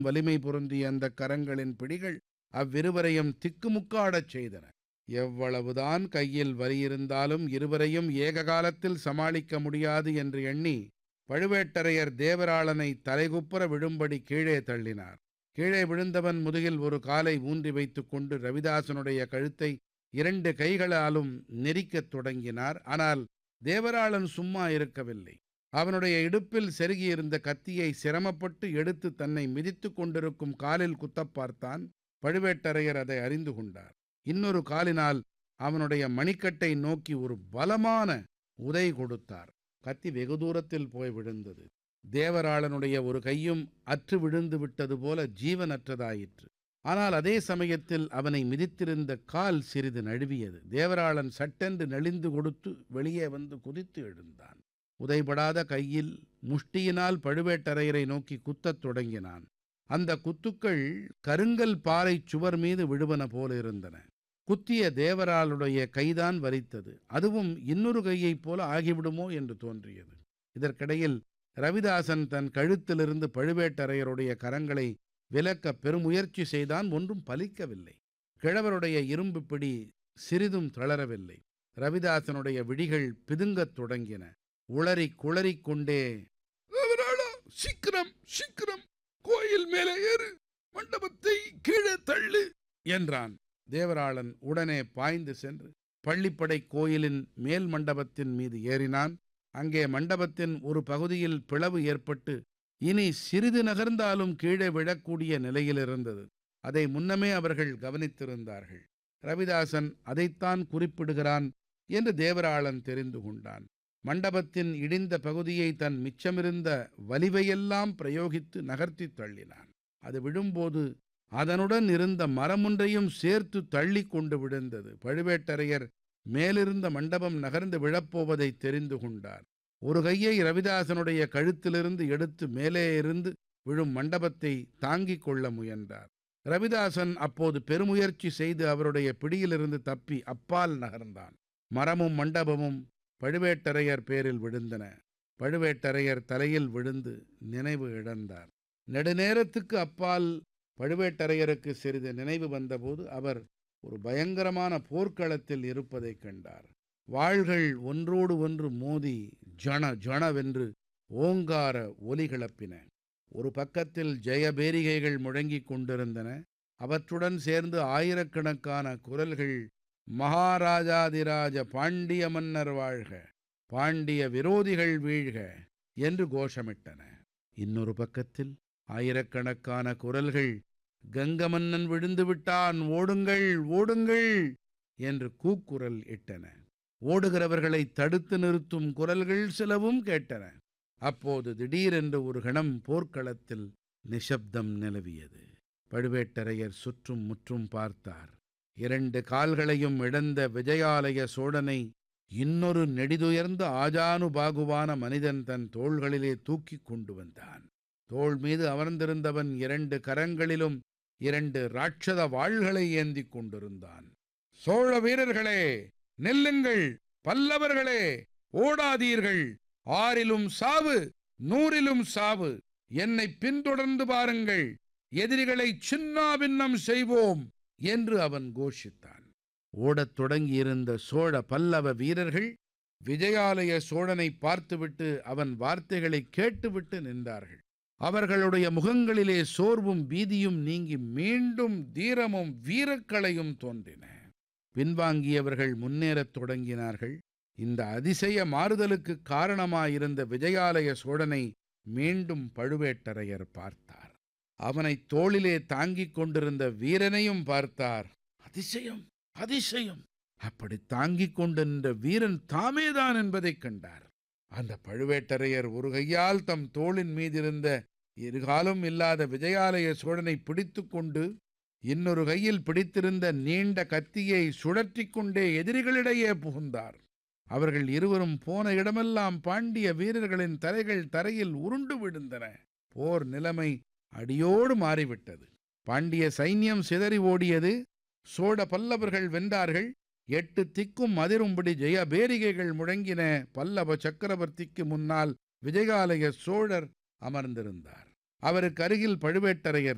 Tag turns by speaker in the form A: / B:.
A: வலிமை பொருந்திய அந்த கரங்களின் பிடிகள் அவ்விருவரையும் திக்குமுக்காடச் செய்தன எவ்வளவுதான் கையில் வலியிருந்தாலும் இருவரையும் ஏக காலத்தில் சமாளிக்க முடியாது என்று எண்ணி பழுவேட்டரையர் தேவராளனை தலைகுப்புற விழும்படி கீழே தள்ளினார் கீழே விழுந்தவன் முதுகில் ஒரு காலை ஊன்றி வைத்துக்கொண்டு ரவிதாசனுடைய கழுத்தை இரண்டு கைகளாலும் நெரிக்கத் தொடங்கினார் ஆனால் தேவராளன் சும்மா இருக்கவில்லை அவனுடைய இடுப்பில் செருகியிருந்த கத்தியை சிரமப்பட்டு எடுத்து தன்னை மிதித்துக் கொண்டிருக்கும் காலில் குத்தப் பார்த்தான் பழுவேட்டரையர் அதை அறிந்து கொண்டார் இன்னொரு காலினால் அவனுடைய மணிக்கட்டை நோக்கி ஒரு பலமான உதை கொடுத்தார் கத்தி வெகு தூரத்தில் போய் விழுந்தது தேவராளனுடைய ஒரு கையும் அற்று விழுந்து விட்டது போல ஜீவனற்றதாயிற்று ஆனால் அதே சமயத்தில் அவனை மிதித்திருந்த கால் சிறிது நழுவியது தேவராளன் சட்டென்று நெளிந்து கொடுத்து வெளியே வந்து குதித்து எழுந்தான் உதைபடாத கையில் முஷ்டியினால் பழுவேட்டரையரை நோக்கி குத்தத் தொடங்கினான் அந்த குத்துக்கள் கருங்கல் பாறை சுவர் மீது விழுவன போல இருந்தன குத்திய தேவராளுடைய கைதான் வரித்தது அதுவும் இன்னொரு கையைப் போல ஆகிவிடுமோ என்று தோன்றியது இதற்கிடையில் ரவிதாசன் தன் கழுத்திலிருந்து பழுவேட்டரையருடைய கரங்களை விலக்க பெருமுயற்சி செய்தான் ஒன்றும் பலிக்கவில்லை கிழவருடைய இரும்பு பிடி சிறிதும் தளரவில்லை ரவிதாசனுடைய விழிகள் பிதுங்கத் தொடங்கின உளறி குளறிக் கொண்டே "தேவராளா, சீக்கிரம் சீக்கிரம் கோயில் மேலே ஏறு மண்டபத்தை கீழே தள்ளு என்றான் தேவராளன் உடனே பாய்ந்து சென்று பள்ளிப்படை கோயிலின் மேல் மண்டபத்தின் மீது ஏறினான் அங்கே மண்டபத்தின் ஒரு பகுதியில் பிளவு ஏற்பட்டு இனி சிறிது நகர்ந்தாலும் கீழே விழக்கூடிய நிலையில் இருந்தது அதை முன்னமே அவர்கள் கவனித்திருந்தார்கள் ரவிதாசன் அதைத்தான் குறிப்பிடுகிறான் என்று தேவராளன் தெரிந்து கொண்டான் மண்டபத்தின் இடிந்த பகுதியை தன் மிச்சமிருந்த வலிவையெல்லாம் பிரயோகித்து நகர்த்தி தள்ளினான் அது விழும்போது அதனுடன் இருந்த மரமொன்றையும் சேர்த்து தள்ளி கொண்டு விழுந்தது பழுவேட்டரையர் மேலிருந்த மண்டபம் நகர்ந்து விழப்போவதை தெரிந்து கொண்டார் ஒரு கையை ரவிதாசனுடைய கழுத்திலிருந்து எடுத்து மேலே இருந்து விழும் மண்டபத்தை தாங்கிக் கொள்ள முயன்றார் ரவிதாசன் அப்போது பெருமுயற்சி செய்து அவருடைய பிடியிலிருந்து தப்பி அப்பால் நகர்ந்தான் மரமும் மண்டபமும் பழுவேட்டரையர் பேரில் விழுந்தன பழுவேட்டரையர் தலையில் விழுந்து நினைவு இழந்தார் நெடுநேரத்துக்கு அப்பால் பழுவேட்டரையருக்கு சிறிது நினைவு வந்தபோது அவர் ஒரு பயங்கரமான போர்க்களத்தில் இருப்பதைக் கண்டார் வாள்கள் ஒன்றோடு ஒன்று மோதி ஜன ஜனவென்று ஓங்கார ஒலி கிளப்பின ஒரு பக்கத்தில் ஜெயபேரிகைகள் முழங்கிக் கொண்டிருந்தன அவற்றுடன் சேர்ந்து ஆயிரக்கணக்கான குரல்கள் மகாராஜாதிராஜ பாண்டிய மன்னர் வாழ்க பாண்டிய விரோதிகள் வீழ்க என்று கோஷமிட்டன இன்னொரு பக்கத்தில் ஆயிரக்கணக்கான குரல்கள் கங்க மன்னன் விழுந்து விட்டான் ஓடுங்கள் ஓடுங்கள் என்று கூக்குரல் இட்டன ஓடுகிறவர்களை தடுத்து நிறுத்தும் குரல்கள் சிலவும் கேட்டன அப்போது திடீரென்று ஒரு கணம் போர்க்களத்தில் நிசப்தம் நிலவியது பழுவேட்டரையர் சுற்றும் முற்றும் பார்த்தார் இரண்டு கால்களையும் இழந்த விஜயாலய சோழனை இன்னொரு நெடிதுயர்ந்த ஆஜானுபாகுவான மனிதன் தன் தோள்களிலே தூக்கிக் கொண்டு வந்தான் தோள் மீது அமர்ந்திருந்தவன் இரண்டு கரங்களிலும் இரண்டு ராட்சத வாள்களை ஏந்திக் கொண்டிருந்தான் சோழ வீரர்களே நெல்லுங்கள் பல்லவர்களே ஓடாதீர்கள் ஆறிலும் சாவு நூறிலும் சாவு என்னை பின்தொடர்ந்து பாருங்கள் எதிரிகளை சின்னாபின்னம் செய்வோம் என்று அவன் கோஷித்தான் ஓடத் தொடங்கியிருந்த சோழ பல்லவ வீரர்கள் விஜயாலய சோழனை பார்த்துவிட்டு அவன் வார்த்தைகளை கேட்டுவிட்டு நின்றார்கள் அவர்களுடைய முகங்களிலே சோர்வும் பீதியும் நீங்கி மீண்டும் தீரமும் வீரக்களையும் தோன்றின பின்வாங்கியவர்கள் முன்னேறத் தொடங்கினார்கள் இந்த அதிசய மாறுதலுக்கு காரணமாயிருந்த விஜயாலய சோழனை மீண்டும் பழுவேட்டரையர் பார்த்தார் அவனை தோளிலே தாங்கிக் கொண்டிருந்த வீரனையும் பார்த்தார் அதிசயம் அதிசயம் அப்படி தாங்கிக் கொண்டிருந்த வீரன் தாமேதான் என்பதைக் கண்டார் அந்த பழுவேட்டரையர் ஒரு கையால் தம் தோளின் மீதிருந்த இருகாலும் இல்லாத விஜயாலய சோழனை பிடித்துக் கொண்டு இன்னொரு கையில் பிடித்திருந்த நீண்ட கத்தியை சுழற்றிக் கொண்டே எதிரிகளிடையே புகுந்தார் அவர்கள் இருவரும் போன இடமெல்லாம் பாண்டிய வீரர்களின் தலைகள் தரையில் உருண்டு விழுந்தன போர் நிலைமை அடியோடு மாறிவிட்டது பாண்டிய சைன்யம் சிதறி ஓடியது சோழ பல்லவர்கள் வென்றார்கள் எட்டு திக்கும் அதிரும்படி ஜெய பேரிகைகள் முழங்கின பல்லவ சக்கரவர்த்திக்கு முன்னால் விஜயாலய சோழர் அமர்ந்திருந்தார் அவருக்கு அருகில் பழுவேட்டரையர்